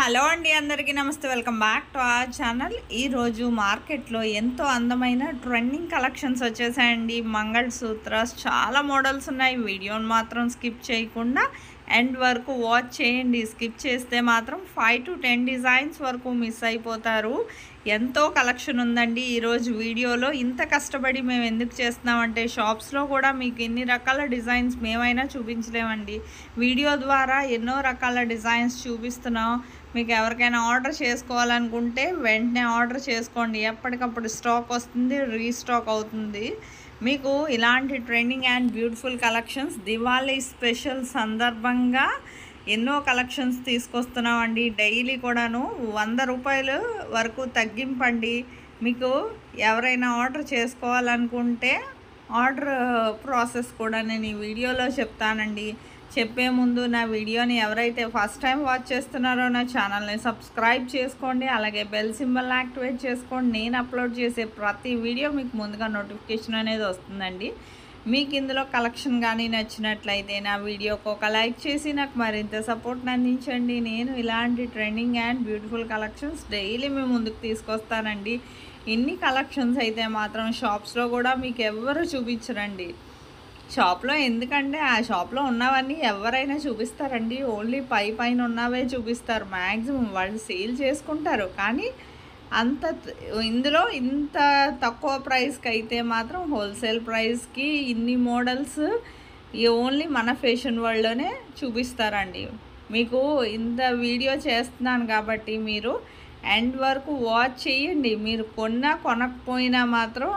hello అండి అందరికీ నమస్తే welcome back to our channel ఈరోజు మార్కెట్లో ఎంతో అందమైన ట్రెండింగ్ కలెక్షన్స్ వచ్చేసాయండి మంగళ సూత్రాస్ చాలా మోడల్స్ ఉన్నాయి వీడియోని మాత్రం స్కిప్ చేయకుండా ఎండ్ వరకు వాచ్ చేయండి స్కిప్ చేస్తే మాత్రం ఫైవ్ టు టెన్ డిజైన్స్ వరకు మిస్ అయిపోతారు ఎంతో కలెక్షన్ ఉందండి ఈరోజు వీడియోలో ఇంత కష్టపడి మేము ఎందుకు చేస్తున్నామంటే షాప్స్లో కూడా మీకు ఎన్ని రకాల డిజైన్స్ మేమైనా చూపించలేమండి వీడియో ద్వారా ఎన్నో రకాల డిజైన్స్ చూపిస్తున్నాం మీకు ఎవరికైనా ఆర్డర్ చేసుకోవాలనుకుంటే వెంటనే ఆర్డర్ చేసుకోండి ఎప్పటికప్పుడు స్టాక్ వస్తుంది రీస్టాక్ అవుతుంది మీకు ఇలాంటి trending and beautiful collections Diwali special సందర్భంగా ఎన్నో కలెక్షన్స్ తీసుకొస్తున్నామండి డైలీ కూడాను వంద రూపాయలు వరకు తగ్గింపండి మీకు ఎవరైనా ఆర్డర్ చేసుకోవాలనుకుంటే ఆర్డర్ ప్రాసెస్ కూడా నేను ఈ వీడియోలో చెప్తానండి చెప్పే ముందు నా వీడియోని ఎవరైతే ఫస్ట్ టైం వాచ్ చేస్తున్నారో నా ఛానల్ని సబ్స్క్రైబ్ చేసుకోండి అలాగే బెల్ సింబల్ యాక్టివేట్ చేసుకోండి నేను అప్లోడ్ చేసే ప్రతి వీడియో మీకు ముందుగా నోటిఫికేషన్ అనేది వస్తుందండి మీకు ఇందులో కలెక్షన్ కానీ నచ్చినట్లయితే నా వీడియోకి ఒక లైక్ చేసి నాకు మరింత సపోర్ట్ని అందించండి నేను ఇలాంటి trending and beautiful collections daily మేము ముందుకు తీసుకొస్తానండి ఇన్ని కలెక్షన్స్ అయితే మాత్రం షాప్స్లో కూడా మీకు ఎవ్వరు చూపించరండి షాప్లో ఎందుకంటే ఆ షాప్లో ఉన్నవన్నీ ఎవరైనా చూపిస్తారండి ఓన్లీ పై పైన ఉన్నవే చూపిస్తారు మ్యాక్సిమం వాళ్ళు సేల్ చేసుకుంటారు కానీ అంత త- ఇందులో ఇంత తక్కువ ప్రైస్కి అయితే మాత్రం హోల్సేల్ ప్రైస్కి ఇన్ని మోడల్స్ ఈ ఓన్లీ మన ఫ్యాషన్ వరల్డ్లోనే చూపిస్తారండి మీకు ఇంత వీడియో చేస్తున్నాను కాబట్టి మీరు ఎండ్ వరకు వాచ్ చేయండి మీరు కొన్నా కొనకపోయినా మాత్రం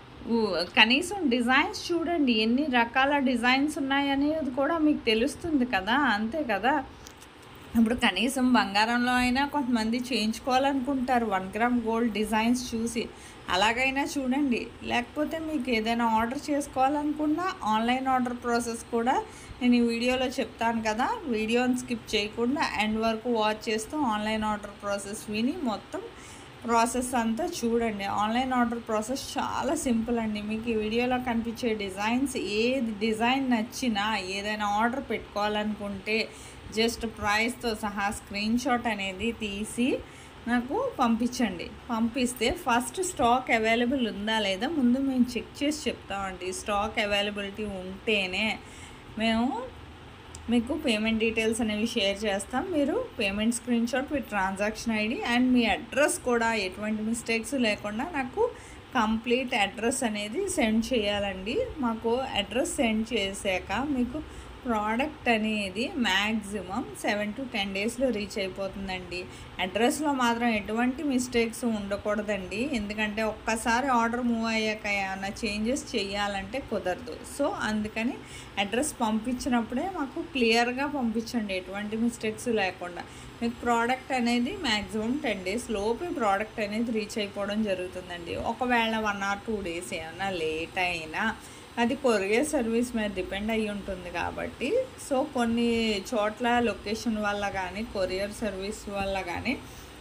ఊ- కనీసం డిజైన్స్ చూడండి ఎన్ని రకాల డిజైన్స్ ఉన్నాయనేది కూడా మీకు తెలుస్తుంది కదా అంతే కదా ఇప్పుడు కనీసం బంగారంలో అయినా కొంతమంది చేయించుకోవాలనుకుంటారు వన్ గ్రామ్ గోల్డ్ డిజైన్స్ చూసి అలాగైనా చూడండి లేకపోతే మీకు ఏదైనా ఆర్డర్ చేసుకోవాలనుకున్నా ఆన్లైన్ ఆర్డర్ ప్రాసెస్ కూడా నేను ఈ వీడియోలో చెప్తాను కదా వీడియోని స్కిప్ చేయకుండా ఎండ్ వరకు వాచ్ చేస్తూ ఆన్లైన్ ఆర్డర్ ప్రాసెస్ విని మొత్తం ప్రాసెస్ అంతా చూడండి ఆన్లైన్ ఆర్డర్ ప్రాసెస్ చాలా సింపుల్ అండి మీకు ఈ వీడియోలో కనిపించే డిజైన్స్ ఏది డిజైన్ నచ్చినా ఏదైనా ఆర్డర్ పెట్టుకోవాలనుకుంటే జస్ట్ ప్రైస్తో సహా స్క్రీన్ షాట్ అనేది తీసి నాకు పంపించండి పంపిస్తే ఫస్ట్ స్టాక్ అవైలబుల్ ఉందా లేదా ముందు మేము చెక్ చేసి చెప్తామండి స్టాక్ అవైలబిలిటీ ఉంటేనే మేము మీకు పేమెంట్ డీటెయిల్స్ అనేవి షేర్ చేస్తాం మీరు payment screenshot with transaction I D and మీ అడ్రస్ కూడా ఎటువంటి మిస్టేక్స్ లేకుండా నాకు కంప్లీట్ అడ్రస్ అనేది సెండ్ చేయాలండి మాకు అడ్రస్ సెండ్ చేశాక మీకు ప్రోడక్ట్ అనేది మ్యాక్సిమం సెవెన్ టు టెన్ డేస్లో రీచ్ అయిపోతుందండి అడ్రస్లో మాత్రం ఎటువంటి మిస్టేక్స్ ఉండకూడదండి ఎందుకంటే ఒక్కసారి ఆర్డర్ మూవ్ అయ్యాక ఏమైనా చేంజెస్ చేయాలంటే కుదరదు సో అందుకని అడ్రస్ పంపించినప్పుడే మాకు క్లియర్గా పంపించండి ఎటువంటి మిస్టేక్స్ లేకుండా మీకు ప్రోడక్ట్ అనేది మ్యాక్సిమం టెన్ డేస్ లోపే ప్రోడక్ట్ అనేది రీచ్ అయిపోవడం జరుగుతుందండి ఒకవేళ వన్ ఆర్ టూ డేస్ ఏమైనా లేట్ అయినా అది కొరియర్ సర్వీస్ మీద డిపెండ్ అయి ఉంటుంది కాబట్టి సో కొన్ని చోట్ల లొకేషన్ వల్ల కానీ కొరియర్ సర్వీస్ వల్ల కానీ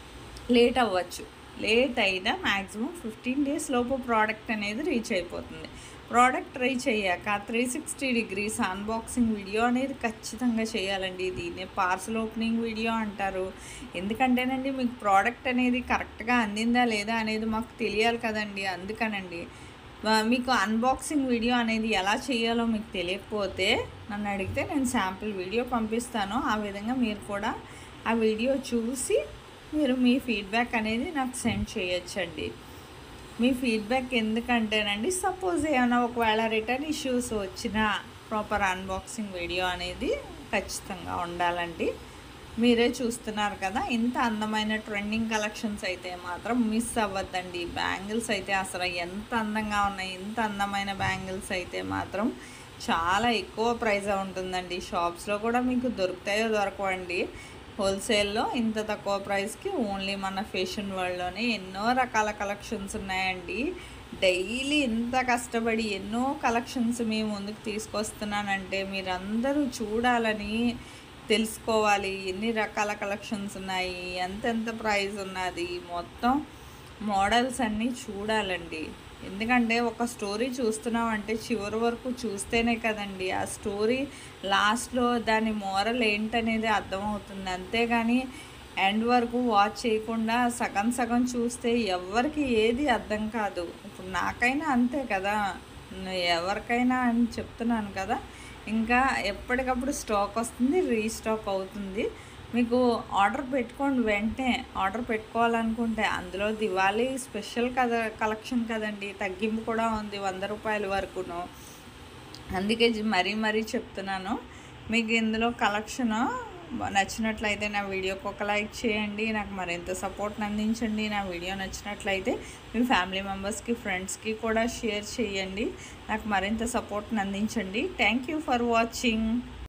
లేట్ అవ్వచ్చు లేట్ అయినా మ్యాక్సిమం ఫిఫ్టీన్ డేస్ లోపు ప్రోడక్ట్ అనేది రీచ్ అయిపోతుంది ప్రోడక్ట్ రీచ్ అయ్యాక three sixty degrees unboxing video అనేది ఖచ్చితంగా చేయాలండి దీన్ని పార్సల్ ఓపెనింగ్ వీడియో అంటారు ఎందుకంటేనండి మీకు ప్రోడక్ట్ అనేది కరెక్ట్గా అందిందా లేదా అనేది మాకు తెలియాలి కదండి అందుకనండి వా- మీకు అన్బాక్సింగ్ వీడియో అనేది ఎలా చేయాలో మీకు తెలియకపోతే నన్ను అడిగితే నేను శాంపిల్ వీడియో పంపిస్తాను ఆ విధంగా మీరు కూడా ఆ వీడియో చూసి మీరు మీ ఫీడ్బ్యాక్ అనేది నాకు సెండ్ చేయొచ్చండి మీ ఫీడ్బ్యాక్ ఎందుకంటేనండి సపోజ్ ఏమైనా ఒకవేళ రిటర్న్ ఇష్యూస్ వచ్చినా ప్రాపర్ అన్బాక్సింగ్ వీడియో అనేది ఖచ్చితంగా ఉండాలండి మీరే చూస్తున్నారు కదా ఇంత అందమైన ట్రెండింగ్ కలెక్షన్స్ అయితే మాత్రం మిస్ అవ్వద్దండి బ్యాంగిల్స్ అయితే అసలు ఎంత అందంగా ఉన్నాయి ఇంత అందమైన బ్యాంగిల్స్ అయితే మాత్రం చాలా ఎక్కువ ప్రైజ్ ఉంటుందండి షాప్స్లో కూడా మీకు దొరుకుతాయో దొరకవండి హోల్సేల్లో ఇంత తక్కువ ప్రైస్కి ఓన్లీ మన ఫ్యాషన్ వరల్డ్లోనే ఎన్నో రకాల కలెక్షన్స్ ఉన్నాయండి డైలీ ఇంత కష్టపడి ఎన్నో కలెక్షన్స్ మీ ముందుకు తీసుకొస్తున్నానంటే మీరందరూ చూడాలని తెలుసుకోవాలి ఎన్ని రకాల కలెక్షన్స్ ఉన్నాయి ఎంతెంత ప్రైస్ ఉన్నది మొత్తం మోడల్స్ అన్నీ చూడాలండి ఎందుకంటే ఒక స్టోరీ చూస్తున్నామంటే చివరి వరకు చూస్తేనే కదండి ఆ స్టోరీ లాస్ట్లో దాని మోరల్ ఏంటనేది అర్థమవుతుంది అంతేగాని ఎండ్ వరకు వాచ్ చేయకుండా సగం సగం చూస్తే ఎవరికి ఏది అర్థం కాదు ఇప్పుడు నాకైనా అంతే కదా ఎవరికైనా అని చెప్తున్నాను కదా ఇంకా ఎప్పటికప్పుడు స్టాక్ వస్తుంది రీస్టాక్ అవుతుంది మీకు ఆర్డర్ పెట్టుకోండి వెంటనే ఆర్డర్ పెట్టుకోవాలనుకుంటే అందులో దివాళీ స్పెషల్ కదా కలెక్షన్ కదండి తగ్గింపు కూడా ఉంది వంద రూపాయల వరకును అందుకే మరీ మరీ చెప్తున్నాను మీకు ఇందులో కలెక్షన్ నచ్చినట్లయితే నా వీడియోకి ఒక లైక్ చేయండి నాకు మరింత సపోర్ట్ని అందించండి నా వీడియో నచ్చినట్లయితే మీ ఫ్యామిలీ మెంబర్స్కి ఫ్రెండ్స్కి కూడా షేర్ చేయండి నాకు మరింత సపోర్ట్ని అందించండి థ్యాంక్ యూ ఫర్ వాచింగ్